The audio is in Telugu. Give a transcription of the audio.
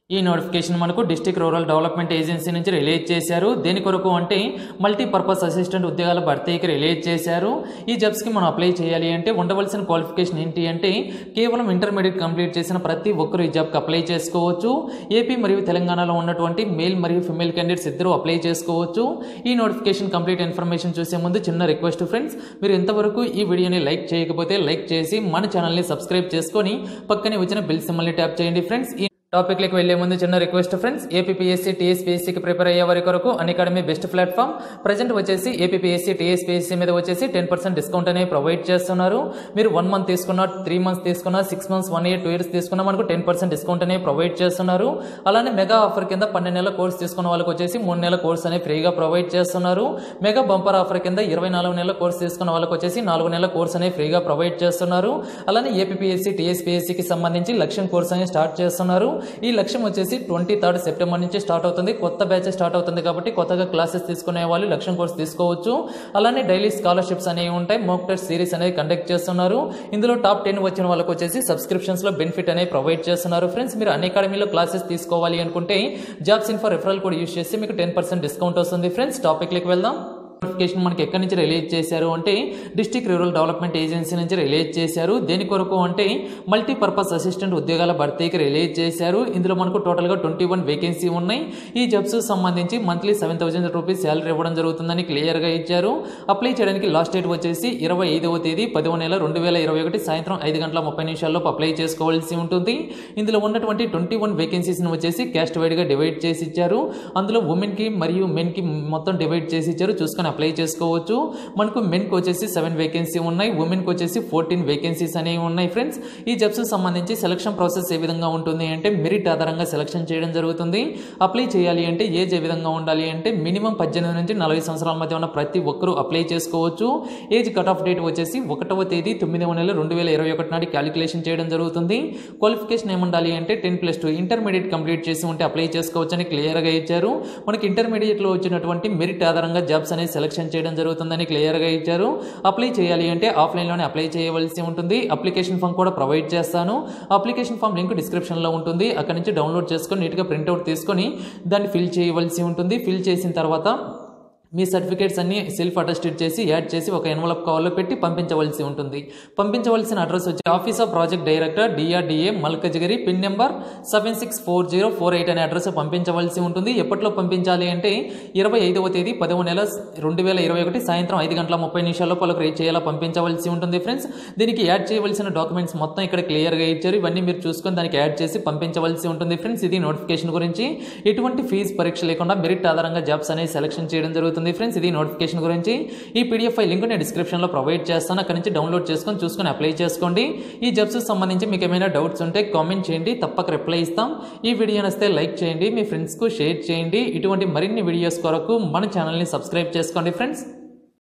ఈ నోటిఫికేషన్ మనకు డిస్టిక్ రూరల్ డెవలప్మెంట్ ఏజెన్సీ నుంచి రిలీజ్ చేశారు దేని కొరకు అంటే మల్టీపర్పస్ అసిస్టెంట్ ఉద్యోగాల భర్తీకి రిలీజ్ చేశారు ఈ జాబ్స్కి మనం అప్లై చేయాలి అంటే ఉండవలసిన క్వాలిఫికేషన్ ఏంటి అంటే కేవలం ఇంటర్మీడియట్ కంప్లీట్ చేసిన ప్రతి ఒక్కరు ఈ జాబ్కి అప్లై చేసుకోవచ్చు ఏపీ మరియు తెలంగాణలో ఉన్నటువంటి మేల్ మరియు ఫిమేల్ క్యాండిడేట్స్ ఇద్దరు అప్లై చేసుకోవచ్చు ఈ నోటిఫికేషన్ కంప్లీట్ ఇన్ఫర్మేషన్ చూసే ముందు చిన్న రిక్వెస్ట్ ఫ్రెండ్స్ మీరు ఎంతవరకు ఈ వీడియోని లైక్ చేయకపోతే లైక్ చేసి మన ఛానల్ని సబ్స్క్రైబ్ చేసుకొని పక్కనే వచ్చిన బిల్ సింబల్ని ట్యాప్ చేయండి ఫ్రెండ్స్ ఈ టాపిక్లకు వెళ్లే ముందు చిన్న రిక్వెస్ట్ ఫ్రెండ్స్ ఏపీఎస్సీ టీఎస్పీఎస్సీకి ప్రిపేర్ అయ్యే వారి కొరకు Unacademy best platform present వచ్చేసి ఏపీఎస్సీ టీఎస్పీఎస్సీ మీద వచ్చేసి టెన్ పర్సెంట్ డిస్కౌంట్ అనేవి ప్రొవైడ్ చేస్తున్నారు మీరు వన్ మంత్ తీసుకున్నా త్రీ మంత్స్ తీసుకున్నా six months one year two years తీసుకున్నా మనకు టెన్ పర్సెంట్ డిస్కౌంట్ అనేవి ప్రొవైడ్ చేస్తున్నారు అలానే మెగా ఆఫర్ కింద పన్నెండు నెలల కోర్స్ తీసుకున్న వాళ్ళకి వచ్చేసి మూడు నెలల కోర్స్ అనేవి ఫ్రీగా ప్రొవైడ్ చేస్తున్నారు మెగా బంపర్ ఆఫర్ కింద ఇరవై నాలుగు నెలల కోర్స్ తీసుకున్న వాళ్ళకి వచ్చేసి నాలుగు నెలల కోర్స్ అనేవి ఫ్రీగా ప్రొవైడ్ చేస్తున్నారు అలానే ఏపీఎస్సీ టీఎస్పీఎస్సీకి సంబంధించి లక్ష్యం కోర్స్ అనేది స్టార్ట్ చేస్తున్నారు ఈ లక్ష్యం వచ్చేసి ట్వంటీ థర్డ్ సెప్టెంబర్ నుంచి స్టార్ట్ అవుతుంది కొత్త బ్యాచ్ స్టార్ట్ అవుతుంది కాబట్టి కొత్తగా క్లాసెస్ తీసుకునే వాళ్ళు లక్ష్యం కోర్స్ తీసుకోవచ్చు అలానే డైలీ స్కాలర్షిప్స్ అనేవి ఉంటాయి మోక్ టెస్ట్ సిరీస్ అనేది కండక్ట్ చేస్తున్నారు ఇందులో టాప్ టెన్ వచ్చిన వాళ్ళకి వచ్చేసి సబ్స్క్రిప్షన్స్ లో బెనిఫిట్ అనేది ప్రొవైడ్ చేస్తున్నారు ఫ్రెండ్స్ మీరు అన్ని అకాడమీలో క్లాసెస్ తీసుకోవాలి అనుకుంటే jobs info referral code use చేసి మీకు టెన్ పర్సెంట్ డిస్కౌంట్ వస్తుంది ఫ్రెండ్స్ టాపిక్లకు వెళ్దాం నోటిఫికేషన్ మనకి ఎక్కడి నుంచి రిలీజ్ చేశారు అంటే డిస్టిక్ రూరల్ డెవలప్మెంట్ ఏజెన్సీ నుంచి రిలీజ్ చేశారు దేని కొరకు అంటే మల్టీపర్పస్ అసిస్టెంట్ ఉద్యోగాల భర్తీకి రిలీజ్ చేశారు ఇందులో మనకు టోటల్గా ట్వంటీ వన్ వేకెన్సీ ఉన్నాయి ఈ జాబ్స్ సంబంధించి monthly seven thousand rupees salary ఇవ్వడం జరుగుతుందని క్లియర్గా ఇచ్చారు అప్లై చేయడానికి లాస్ట్ డేట్ వచ్చేసి ఇరవై ఐదవ తేదీ పదవ నెల రెండు వేల ఇరవై ఒకటి సాయంత్రం ఐదు గంటల ముప్పై నిమిషాల్లోపు అప్లై చేసుకోవాల్సి ఉంటుంది ఇందులో ఉన్నటువంటి ట్వంటీ వన్ వేకెన్సీస్ని వచ్చేసి క్యాస్ట్ వైడ్గా డివైడ్ చేసి ఇచ్చారు అందులో ఉమెన్కి మరియు మెన్కి మొత్తం డివైడ్ చేసి ఇచ్చారు చూసుకొని అప్లై చేసుకోవచ్చు మనకు మెన్కి వచ్చేసి సెవెన్ వేకెన్సీ ఉన్నాయి ఉమెన్కి వచ్చేసి ఫోర్టీన్ వేకెన్సీస్ అనేవి ఉన్నాయి ఫ్రెండ్స్ ఈ జాబ్స్ సంబంధించి సెలక్షన్ ప్రాసెస్ ఏ విధంగా ఉంటుంది అంటే మెరిట్ ఆధారంగా సెలక్షన్ చేయడం జరుగుతుంది అప్లై చేయాలి అంటే ఏజ్ ఏ విధంగా ఉండాలి అంటే మినిమం పద్దెనిమిది నుంచి నలభై సంవత్సరాల మధ్య ఉన్న ప్రతి ఒక్కరూ అప్లై చేసుకోవచ్చు ఏజ్ కట్ ఆఫ్ డేట్ వచ్చేసి ఒకటవ తేదీ తొమ్మిదవ నెల రెండు వేల ఇరవై ఒకటి నాటి క్యాలిక్యులేషన్ చేయడం జరుగుతుంది క్వాలిఫికేషన్ ఏముండాలి అంటే ten plus two intermediate complete చేసి ఉంటే అప్లై చేసుకోవచ్చు అని క్లియర్గా ఇచ్చారు మనకి ఇంటర్మీడియట్లో వచ్చినటువంటి మెరిట్ ఆధారంగా జాబ్స్ అనేది సెలక్షన్ చేయడం జరుగుతుందని క్లియర్గా ఇచ్చారు అప్లై చేయాలి అంటే ఆఫ్లైన్లోనే అప్లై చేయవలసి ఉంటుంది అప్లికేషన్ ఫామ్ కూడా ప్రొవైడ్ చేస్తాను అప్లికేషన్ ఫామ్ లింక్ డిస్క్రిప్షన్లో ఉంటుంది అక్కడ నుంచి డౌన్లోడ్ చేసుకొని నీట్గా ప్రింట్అవుట్ తీసుకొని దాన్ని ఫిల్ చేయవలసి ఉంటుంది ఫిల్ చేసిన తర్వాత మీ సర్టిఫికేట్స్ అన్ని సెల్ఫ్ అటెస్టెడ్ చేసి యాడ్ చేసి ఒక ఎన్వలప్ కవర్లో పెట్టి పంపించవలసి ఉంటుంది పంపించవలసిన అడ్రస్ వచ్చి office of project director DRDA Malkajgiri pin number seven six four zero four eight అనే అడ్రస్ పంపించవలసి ఉంటుంది ఎప్పట్లో పంపించాలి అంటే ఇరవై ఐదవ తేదీ పదవ నెల రెండు వేల ఇరవై ఒకటి సాయంత్రం ఐదు గంటల ముప్పై నిమిషాల్లో పలుకు రీచ్ చేయాలా పంపించవలసి ఉంటుంది ఫ్రెండ్స్ దీనికి యాడ్ చేయవలసిన డాక్యుమెంట్స్ మొత్తం ఇక్కడ క్లియర్గా ఇచ్చారు ఇవన్నీ మీరు చూసుకొని దానికి యాడ్ చేసి పంపించవలసి ఉంటుంది ఫ్రెండ్స్ ఇది నోటిఫికేషన్ గురించి ఎటువంటి ఫీజు పరీక్ష లేకుండా మెరిట్ ఆధారంగా జాబ్స్ అనేది సెలక్షన్ చేయడం జరుగుతుంది ఫ్రెండ్స్ ఇది నోటిఫికేషన్ గురించి ఈ పీడిఎఫ్ ఫైల్ లింక్ నేను డిస్క్రిప్షన్లో ప్రొవైడ్ చేస్తాను అక్కడ నుంచి డౌన్లోడ్ చేసుకొని చూసుకొని అప్లై చేసుకోండి ఈ జాబ్స్ సంబంధించి మీకు ఏమైనా డౌట్స్ ఉంటే కామెంట్ చేయండి తప్పక రిప్లై ఇస్తాం ఈ వీడియో నస్తే లైక్ చేయండి మీ ఫ్రెండ్స్కు షేర్ చేయండి ఇటువంటి మరిన్ని వీడియోస్ కొరకు మన ఛానల్ని సబ్స్క్రైబ్ చేసుకోండి ఫ్రెండ్స్